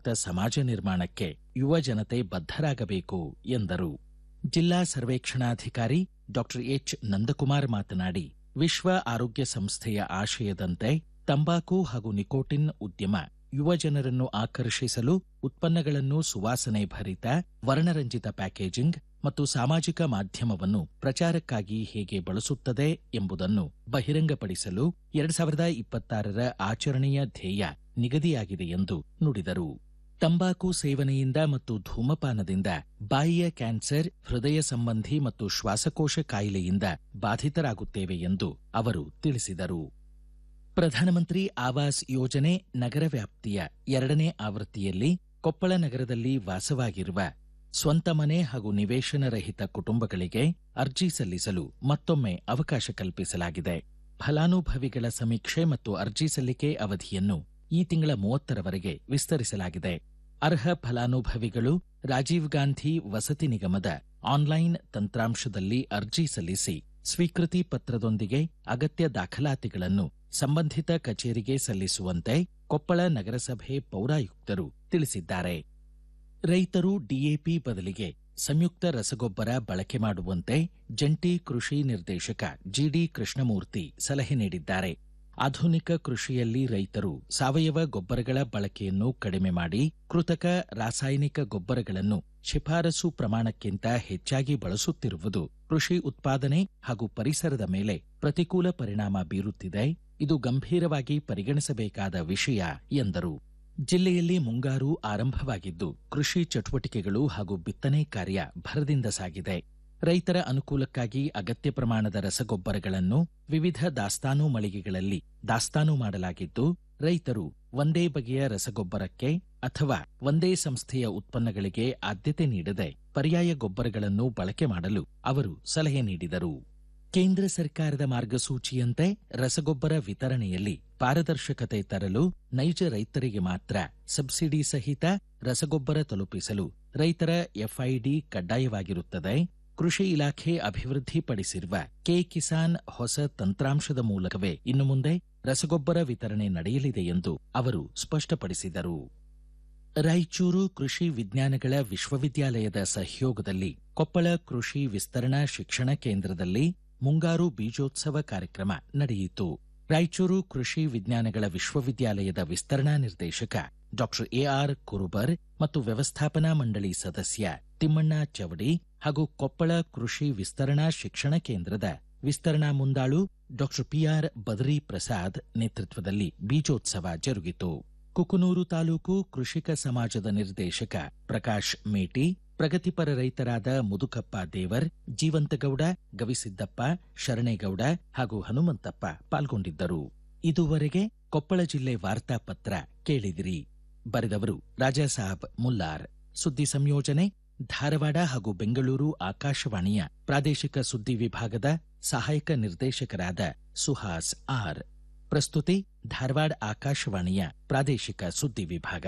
ಮುಕ್ತ ಸಮಾಜ ನಿರ್ಮಾಣಕ್ಕೆ ಯುವ ಜನತೆ ಬದ್ಧರಾಗಬೇಕು ಎಂದರು ಜಿಲ್ಲಾ ಸರ್ವೇಕ್ಷಣಾಧಿಕಾರಿ ಡಾಕ್ಟರ್ ಎಚ್ ನಂದಕುಮಾರ್ ಮಾತನಾಡಿ ವಿಶ್ವ ಆರೋಗ್ಯ ಸಂಸ್ಥೆಯ ಆಶಯದಂತೆ ತಂಬಾಕು ಹಾಗೂ ನಿಕೋಟಿನ್ ಉದ್ಯಮ ಯುವ ಜನರನ್ನು ಆಕರ್ಷಿಸಲು ಉತ್ಪನ್ನಗಳನ್ನು ಸುವಾಸನೆ ಭರಿತ ವರ್ಣರಂಜಿತ ಪ್ಯಾಕೇಜಿಂಗ್ ಮತ್ತು ಸಾಮಾಜಿಕ ಮಾಧ್ಯಮವನ್ನು ಪ್ರಚಾರಕ್ಕಾಗಿ ಹೇಗೆ ಬಳಸುತ್ತದೆ ಎಂಬುದನ್ನು ಬಹಿರಂಗಪಡಿಸಲು ಎರಡ್ ಸಾವಿರದ ಇಪ್ಪತ್ತಾರರ ಆಚರಣೆಯ ಧ್ಯೇಯ ನಿಗದಿಯಾಗಿದೆ ಎಂದು ನುಡಿದರು ತಂಬಾಕು ಸೇವನೆಯಿಂದ ಮತ್ತು ಧೂಮಪಾನದಿಂದ ಬಾಯಿಯ ಕ್ಯಾನ್ಸರ್ ಹೃದಯ ಸಂಬಂಧಿ ಮತ್ತು ಶ್ವಾಸಕೋಶ ಕಾಯಿಲೆಯಿಂದ ಬಾಧಿತರಾಗುತ್ತೇವೆ ಎಂದು ಅವರು ತಿಳಿಸಿದರು ಪ್ರಧಾನಮಂತ್ರಿ ಆವಾಸ್ ಯೋಜನೆ ನಗರ ವ್ಯಾಪ್ತಿಯ ಎರಡನೇ ಆವೃತ್ತಿಯಲ್ಲಿ ಕೊಪ್ಪಳ ನಗರದಲ್ಲಿ ವಾಸವಾಗಿರುವ ಸ್ವಂತ ಮನೆ ಹಾಗೂ ನಿವೇಶನ ರಹಿತ ಕುಟುಂಬಗಳಿಗೆ ಅರ್ಜಿ ಸಲ್ಲಿಸಲು ಮತ್ತೊಮ್ಮೆ ಅವಕಾಶ ಕಲ್ಪಿಸಲಾಗಿದೆ ಫಲಾನುಭವಿಗಳ ಸಮೀಕ್ಷೆ ಮತ್ತು ಅರ್ಜಿ ಸಲ್ಲಿಕೆ ಅವಧಿಯನ್ನು ಈ ತಿಂಗಳ ಮೂವತ್ತರವರೆಗೆ ವಿಸ್ತರಿಸಲಾಗಿದೆ ಅರ್ಹ ಫಲಾನುಭವಿಗಳು ರಾಜೀವ್ ಗಾಂಧಿ ವಸತಿ ನಿಗಮದ ಆನ್ಲೈನ್ ತಂತ್ರಾಂಶದಲ್ಲಿ ಅರ್ಜಿ ಸಲ್ಲಿಸಿ ಸ್ವೀಕೃತಿ ಪತ್ರದೊಂದಿಗೆ ಅಗತ್ಯ ದಾಖಲಾತಿಗಳನ್ನು ಸಂಬಂಧಿತ ಕಚೇರಿಗೆ ಸಲ್ಲಿಸುವಂತೆ ಕೊಪ್ಪಳ ನಗರಸಭೆ ಪೌರಾಯುಕ್ತರು ತಿಳಿಸಿದ್ದಾರೆ ರೈತರು ಡಿಎಪಿ ಬದಲಿಗೆ ಸಂಯುಕ್ತ ರಸಗೊಬ್ಬರ ಬಳಕೆ ಮಾಡುವಂತೆ ಜಂಟಿ ಕೃಷಿ ನಿರ್ದೇಶಕ ಜಿಡಿ ಕೃಷ್ಣಮೂರ್ತಿ ಸಲಹೆ ನೀಡಿದ್ದಾರೆ ಆಧುನಿಕ ಕೃಷಿಯಲ್ಲಿ ರೈತರು ಸಾವಯವ ಗೊಬ್ಬರಗಳ ಬಳಕೆಯನ್ನು ಕಡಿಮೆ ಮಾಡಿ ಕೃತಕ ರಾಸಾಯನಿಕ ಗೊಬ್ಬರಗಳನ್ನು ಶಿಫಾರಸು ಪ್ರಮಾಣಕ್ಕಿಂತ ಹೆಚ್ಚಾಗಿ ಬಳಸುತ್ತಿರುವುದು ಕೃಷಿ ಉತ್ಪಾದನೆ ಹಾಗೂ ಪರಿಸರದ ಮೇಲೆ ಪ್ರತಿಕೂಲ ಪರಿಣಾಮ ಬೀರುತ್ತಿದೆ ಇದು ಗಂಭೀರವಾಗಿ ಪರಿಗಣಿಸಬೇಕಾದ ವಿಷಯ ಎಂದರು ಜಿಲ್ಲೆಯಲ್ಲಿ ಮುಂಗಾರು ಆರಂಭವಾಗಿದ್ದು ಕೃಷಿ ಚಟುವಟಿಕೆಗಳು ಹಾಗೂ ಬಿತ್ತನೆ ಕಾರ್ಯ ಭರದಿಂದ ಸಾಗಿದೆ ರೈತರ ಅನುಕೂಲಕ್ಕಾಗಿ ಅಗತ್ಯ ಪ್ರಮಾಣದ ರಸಗೊಬ್ಬರಗಳನ್ನು ವಿವಿಧ ದಾಸ್ತಾನು ಮಳಿಗೆಗಳಲ್ಲಿ ದಾಸ್ತಾನು ಮಾಡಲಾಗಿದ್ದು ರೈತರು ಒಂದೇ ಬಗೆಯ ರಸಗೊಬ್ಬರಕ್ಕೆ ಅಥವಾ ಒಂದೇ ಸಂಸ್ಥೆಯ ಉತ್ಪನ್ನಗಳಿಗೆ ಆದ್ಯತೆ ನೀಡದೆ ಪರ್ಯಾಯ ಗೊಬ್ಬರಗಳನ್ನು ಬಳಕೆ ಮಾಡಲು ಅವರು ಸಲಹೆ ನೀಡಿದರು ಕೇಂದ್ರ ಸರ್ಕಾರದ ಮಾರ್ಗಸೂಚಿಯಂತೆ ರಸಗೊಬ್ಬರ ವಿತರಣೆಯಲ್ಲಿ ಪಾರದರ್ಶಕತೆ ತರಲು ನೈಜ ರೈತರಿಗೆ ಮಾತ್ರ ಸಬ್ಸಿಡಿ ಸಹಿತ ರಸಗೊಬ್ಬರ ತಲುಪಿಸಲು ರೈತರ ಎಫ್ಐಡಿ ಕಡ್ಡಾಯವಾಗಿರುತ್ತದೆ ಕೃಷಿ ಇಲಾಖೆ ಅಭಿವೃದ್ಧಿಪಡಿಸಿರುವ ಕೆ ಕಿಸಾನ್ ಹೊಸ ತಂತ್ರಾಂಶದ ಮೂಲಕವೇ ಇನ್ನು ಮುಂದೆ ರಸಗೊಬ್ಬರ ವಿತರಣೆ ನಡೆಯಲಿದೆ ಎಂದು ಅವರು ಸ್ಪಷ್ಟಪಡಿಸಿದರು ರಾಯಚೂರು ಕೃಷಿ ವಿಜ್ಞಾನಗಳ ವಿಶ್ವವಿದ್ಯಾಲಯದ ಸಹಯೋಗದಲ್ಲಿ ಕೊಪ್ಪಳ ಕೃಷಿ ವಿಸ್ತರಣಾ ಶಿಕ್ಷಣ ಕೇಂದ್ರದಲ್ಲಿ ಮುಂಗಾರು ಬೀಜೋತ್ಸವ ಕಾರ್ಯಕ್ರಮ ನಡೆಯಿತು ರಾಯಚೂರು ಕೃಷಿ ವಿಜ್ಞಾನಗಳ ವಿಶ್ವವಿದ್ಯಾಲಯದ ವಿಸ್ತರಣಾ ನಿರ್ದೇಶಕ ಡಾಕ್ಟರ್ ಎಆರ್ ಕುರುಬರ್ ಮತ್ತು ವ್ಯವಸ್ಥಾಪನಾ ಮಂಡಳಿ ಸದಸ್ಯ ತಿಮ್ಮಣ್ಣ ಚವಡಿ ಹಾಗೂ ಕೊಪ್ಪಳ ಕೃಷಿ ವಿಸ್ತರಣಾ ಶಿಕ್ಷಣ ಕೇಂದ್ರದ ವಿಸ್ತರಣಾ ಮುಂದಾಳು ಡಾಕ್ಟರ್ ಪಿಆರ್ ಬದರಿ ಪ್ರಸಾದ್ ನೇತೃತ್ವದಲ್ಲಿ ಬೀಜೋತ್ಸವ ಜರುಗಿತು ಕುಕನೂರು ತಾಲೂಕು ಕೃಷಿಕ ಸಮಾಜದ ನಿರ್ದೇಶಕ ಪ್ರಕಾಶ್ ಮೇಟಿ ಪ್ರಗತಿಪರ ರೈತರಾದ ಮುದುಕಪ್ಪ ದೇವರ್ ಜೀವಂತಗೌಡ ಗವಿಸಿದ್ದಪ್ಪ ಶರಣೇಗೌಡ ಹಾಗೂ ಹನುಮಂತಪ್ಪ ಪಾಲ್ಗೊಂಡಿದ್ದರು ಇದುವರೆಗೆ ಕೊಪ್ಪಳ ಜಿಲ್ಲೆ ವಾರ್ತಾಪತ್ರ ಕೇಳಿದಿರಿ ಬರೆದವರು ರಾಜಾಸಾಬ್ ಮುಲ್ಲಾರ್ ಸುದ್ದಿ ಸಂಯೋಜನೆ ಧಾರವಾಡ ಹಾಗೂ ಬೆಂಗಳೂರು ಆಕಾಶವಾಣಿಯ ಪ್ರಾದೇಶಿಕ ಸುದ್ದಿ ವಿಭಾಗದ ಸಹಾಯಕ ನಿರ್ದೇಶಕರಾದ ಸುಹಾಸ್ ಆರ್ ಪ್ರಸ್ತುತಿ ಧಾರವಾಡ ಆಕಾಶವಾಣಿಯ ಪ್ರಾದೇಶಿಕ ಸುದ್ದಿ ವಿಭಾಗ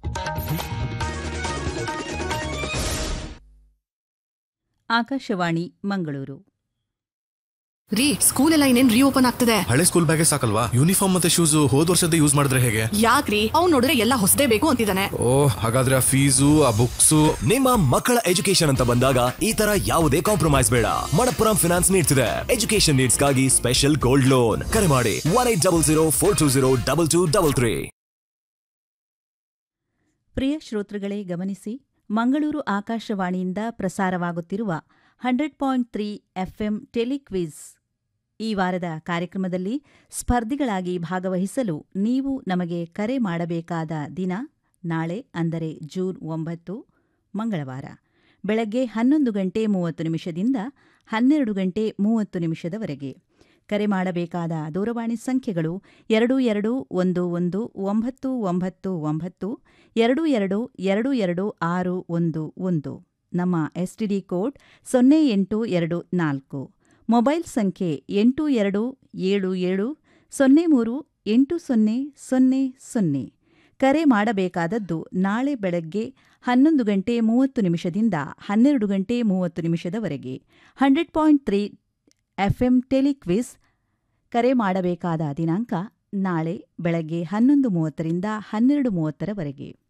ಆಕಾಶವಾಣಿ ಮಂಗಳೂರು ರೀ ಸ್ಕೂಲ್ ಎಲ್ಲ ಇನ್ನೇನ್ ರೀಓಪನ್ ಆಗ್ತದೆ ಹಳೆ ಸ್ಕೂಲ್ ಬ್ಯಾಗೇ ಸಾಕಲ್ವಾ ಯೂನಿಫಾರ್ಮ್ ಮತ್ತೆ ಶೂಸ್ ಹೋದ್ ವರ್ಷದ ಯೂಸ್ ಮಾಡಿದ್ರೆ ಹೇಗೆ ಯಾಕ್ರಿ ಅವ್ನ್ ನೋಡಿದ್ರೆ ಎಲ್ಲ ಹೊಸದೇ ಬೇಕು ಅಂತಿದ್ದಾನೆ ಓ ಹಾಗಾದ್ರೆ ಆ ಫೀಸು ಆ ಬುಕ್ಸು ನಿಮ್ಮ ಮಕ್ಕಳ ಎಜುಕೇಶನ್ ಅಂತ ಬಂದಾಗ ಈ ತರ ಯಾವುದೇ ಕಾಂಪ್ರಮೈಸ್ ಬೇಡ ಮಣಪ್ಪುರಂ ಫಿನಾನ್ಸ್ ನೀಡ್ತಿದೆ ಎಜುಕೇಶನ್ ನೀಡ್ಸ್ಗಾಗಿ ಸ್ಪೆಷಲ್ ಗೋಲ್ಡ್ ಲೋನ್ ಕರೆ ಮಾಡಿ one eight double zero four two zero double two double three ಪ್ರಿಯ ಶ್ರೋತೃಗಳೇ ಗಮನಿಸಿ ಮಂಗಳೂರು ಆಕಾಶವಾಣಿಯಿಂದ ಪ್ರಸಾರವಾಗುತ್ತಿರುವ hundred point three FM telequiz ಈ ವಾರದ ಕಾರ್ಯಕ್ರಮದಲ್ಲಿ ಸ್ಪರ್ಧಿಗಳಾಗಿ ಭಾಗವಹಿಸಲು ನೀವು ನಮಗೆ ಕರೆ ಮಾಡಬೇಕಾದ ದಿನ ನಾಳೆ ಅಂದರೆ ಜೂನ್ ಒಂಬತ್ತು ಮಂಗಳವಾರ ಬೆಳಗ್ಗೆ ಹನ್ನೊಂದು ಗಂಟೆ ಮೂವತ್ತು ನಿಮಿಷದಿಂದ ಹನ್ನೆರಡು ಗಂಟೆ ಮೂವತ್ತು ನಿಮಿಷದವರೆಗೆ ಕರೆ ಮಾಡಬೇಕಾದ ದೂರವಾಣಿ ಸಂಖ್ಯೆಗಳು ಎರಡು ಎರಡು ಒಂದು ಒಂದು ಒಂಬತ್ತು ಒಂಬತ್ತು ಒಂಬತ್ತು ಎರಡು ಎರಡು ಎರಡು ಎರಡು ಆರು ಒಂದು ಒಂದು ನಮ್ಮ ಎಸ್ಟಿಡಿ ಕೋಡ್ ಸೊನ್ನೆ ಎಂಟು ಎರಡು ನಾಲ್ಕು ಮೊಬೈಲ್ ಸಂಖ್ಯೆ ಎಂಟು ಎರಡು ಏಳು ಏಳು ಸೊನ್ನೆ ಮೂರು ಎಂಟು ಸೊನ್ನೆ ಸೊನ್ನೆ ಸೊನ್ನೆ ಕರೆ ಮಾಡಬೇಕಾದದ್ದು ನಾಳೆ ಬೆಳಗ್ಗೆ ಹನ್ನೊಂದು ಗಂಟೆ ಮೂವತ್ತು ನಿಮಿಷದಿಂದ ಹನ್ನೆರಡು ಗಂಟೆ ಮೂವತ್ತು ನಿಮಿಷದವರೆಗೆ hundred point three FM telequiz ಕರೆ ಮಾಡಬೇಕಾದ ದಿನಾಂಕ ನಾಳೆ ಬೆಳಗ್ಗೆ ಹನ್ನೊಂದು ಮೂವತ್ತರಿಂದ ಹನ್ನೆರಡು ಮೂವತ್ತರವರೆಗೆ